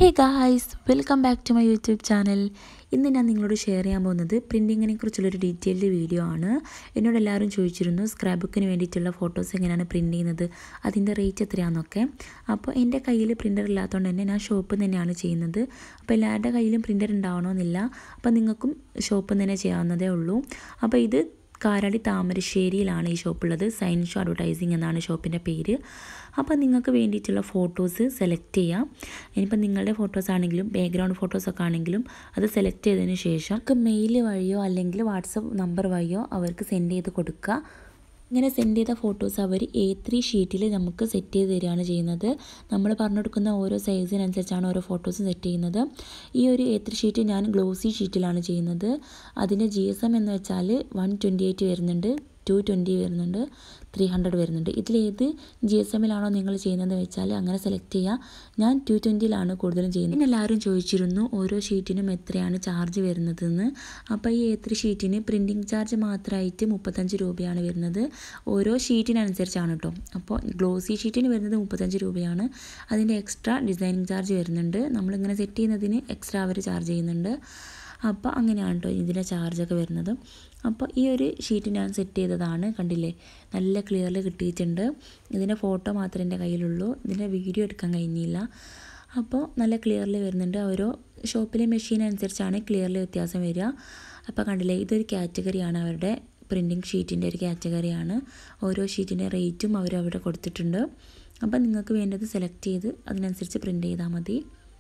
guys welcome back to my YouTube channel ഇന്ന് ഞാൻ നിങ്ങളോട് ഷെയർ ചെയ്യാൻ പോകുന്നത് പ്രിൻറ്റിങ്ങിനെ കുറിച്ചുള്ളൊരു ഡീറ്റെയിൽഡ് വീഡിയോ ആണ് എന്നോട് എല്ലാവരും ചോദിച്ചിരുന്നു സ്ക്രാപ്പ് ബുക്കിന് വേണ്ടിയിട്ടുള്ള ഫോട്ടോസ് എങ്ങനെയാണ് പ്രിൻറ്റ് ചെയ്യുന്നത് അതിൻ്റെ റേറ്റ് എത്രയാണെന്നൊക്കെ അപ്പോൾ എൻ്റെ കയ്യിൽ പ്രിൻ്റർ ഇല്ലാത്തതുകൊണ്ട് തന്നെ ഞാൻ ഷോപ്പിൽ നിന്ന് തന്നെയാണ് ചെയ്യുന്നത് അപ്പോൾ എല്ലാവരുടെ കയ്യിലും പ്രിൻ്റർ ഉണ്ടാവണമെന്നില്ല അപ്പോൾ നിങ്ങൾക്കും ഷോപ്പിൽ നിന്ന് തന്നെ ചെയ്യാവുന്നതേ ഉള്ളൂ അപ്പോൾ ഇത് കാരാടി താമരശ്ശേരിയിലാണ് ഈ ഷോപ്പുള്ളത് സയൻസ് അഡ്വർടൈസിങ് എന്നാണ് ഷോപ്പിൻ്റെ പേര് അപ്പോൾ നിങ്ങൾക്ക് വേണ്ടിയിട്ടുള്ള ഫോട്ടോസ് സെലക്ട് ചെയ്യാം ഇനിയിപ്പോൾ നിങ്ങളുടെ ഫോട്ടോസ് ആണെങ്കിലും ബാക്ക്ഗ്രൗണ്ട് ഫോട്ടോസൊക്കെ ആണെങ്കിലും അത് സെലക്ട് ചെയ്തതിന് ശേഷം നമുക്ക് മെയിൽ വഴിയോ അല്ലെങ്കിൽ വാട്സപ്പ് നമ്പർ വഴിയോ അവർക്ക് സെൻഡ് ചെയ്ത് കൊടുക്കുക ഇങ്ങനെ സെൻഡ് ചെയ്ത ഫോട്ടോസ് അവർ എ ത്രീ ഷീറ്റിൽ നമുക്ക് സെറ്റ് ചെയ്ത് തരികയാണ് ചെയ്യുന്നത് നമ്മൾ പറഞ്ഞു കൊടുക്കുന്ന ഓരോ സൈസിനനുസരിച്ചാണ് ഓരോ ഫോട്ടോസ് സെറ്റ് ചെയ്യുന്നത് ഈ ഒരു എ ത്രീ ഷീറ്റ് ഞാൻ ഗ്ലോസി ഷീറ്റിലാണ് ചെയ്യുന്നത് അതിൻ്റെ ജി എസ് എം എന്ന് വെച്ചാൽ വൺ ട്വൻറ്റി എയ്റ്റ് വരുന്നുണ്ട് ടു ട്വൻറ്റി വരുന്നുണ്ട് ത്രീ ഹൺഡ്രഡ് വരുന്നുണ്ട് ഇതിലേത് ജി എസ് എമ്മിലാണോ നിങ്ങൾ ചെയ്യുന്നത് വെച്ചാൽ അങ്ങനെ സെലക്ട് ചെയ്യുക ഞാൻ ടു ട്വൻറ്റിയിലാണ് കൂടുതലും ചെയ്യുന്നത് പിന്നെ എല്ലാവരും ചോദിച്ചിരുന്നു ഓരോ ഷീറ്റിനും എത്രയാണ് ചാർജ് വരുന്നതെന്ന് അപ്പോൾ ഈ എത്ര ഷീറ്റിന് പ്രിൻറ്റിങ് ചാർജ് മാത്രമായിട്ട് മുപ്പത്തഞ്ച് രൂപയാണ് വരുന്നത് ഓരോ ഷീറ്റിനനുസരിച്ചാണ് കേട്ടോ അപ്പോൾ ഗ്ലോസി ഷീറ്റിന് വരുന്നത് മുപ്പത്തഞ്ച് രൂപയാണ് അതിൻ്റെ എക്സ്ട്രാ ഡിസൈനിങ് ചാർജ് വരുന്നുണ്ട് നമ്മളിങ്ങനെ സെറ്റ് ചെയ്യുന്നതിന് എക്സ്ട്രാ അവർ ചാർജ് ചെയ്യുന്നുണ്ട് അപ്പോൾ അങ്ങനെയാണ് കേട്ടോ ഇതിൻ്റെ ചാർജൊക്കെ വരുന്നത് അപ്പോൾ ഈ ഒരു ഷീറ്റ് ഞാൻ സെറ്റ് ചെയ്തതാണ് കണ്ടില്ലേ നല്ല ക്ലിയറിൽ കിട്ടിയിട്ടുണ്ട് ഇതിൻ്റെ ഫോട്ടോ മാത്രമേ എൻ്റെ കയ്യിലുള്ളൂ ഇതിൻ്റെ വീഡിയോ എടുക്കാൻ കഴിഞ്ഞില്ല അപ്പോൾ നല്ല ക്ലിയറിൽ വരുന്നുണ്ട് ഓരോ ഷോപ്പിലെ മെഷീൻ അനുസരിച്ചാണ് ക്ലിയറിൽ വ്യത്യാസം വരിക അപ്പോൾ കണ്ടില്ലേ ഇതൊരു കാറ്റഗറിയാണ് അവരുടെ പ്രിൻറ്റിങ് ഷീറ്റിൻ്റെ ഒരു കാറ്റഗറിയാണ് ഓരോ ഷീറ്റിൻ്റെ റേറ്റും അവർ അവിടെ കൊടുത്തിട്ടുണ്ട് അപ്പോൾ നിങ്ങൾക്ക് വേണ്ടത് സെലക്ട് ചെയ്ത് അതിനനുസരിച്ച് പ്രിൻറ്റ് ചെയ്താൽ മതി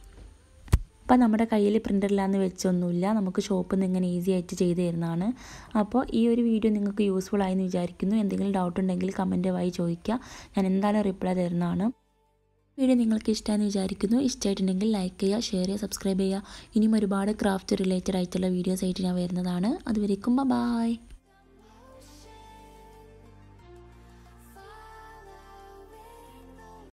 അപ്പം നമ്മുടെ കയ്യിൽ പ്രിൻ്ററില്ലാന്ന് വെച്ചൊന്നുമില്ല നമുക്ക് ഷോപ്പിൽ നിന്ന് ഇങ്ങനെ ഈസി ആയിട്ട് ചെയ്ത് തരുന്നതാണ് അപ്പോൾ ഈ ഒരു വീഡിയോ നിങ്ങൾക്ക് യൂസ്ഫുൾ ആയെന്ന് വിചാരിക്കുന്നു എന്തെങ്കിലും ഡൗട്ട് ഉണ്ടെങ്കിൽ കമൻറ്റ് വഴി ചോദിക്കുക ഞാൻ എന്തായാലും റിപ്ലൈ തരുന്നതാണ് വീഡിയോ നിങ്ങൾക്ക് ഇഷ്ടമായെന്ന് വിചാരിക്കുന്നു ഇഷ്ടമായിട്ടുണ്ടെങ്കിൽ ലൈക്ക് ചെയ്യുക ഷെയർ ചെയ്യുക സബ്സ്ക്രൈബ് ചെയ്യുക ഇനിയും ഒരുപാട് ക്രാഫ്റ്റ് റിലേറ്റഡ് ആയിട്ടുള്ള വീഡിയോസ് ആയിട്ട് ഞാൻ വരുന്നതാണ് അതുവരേക്കും ബൈ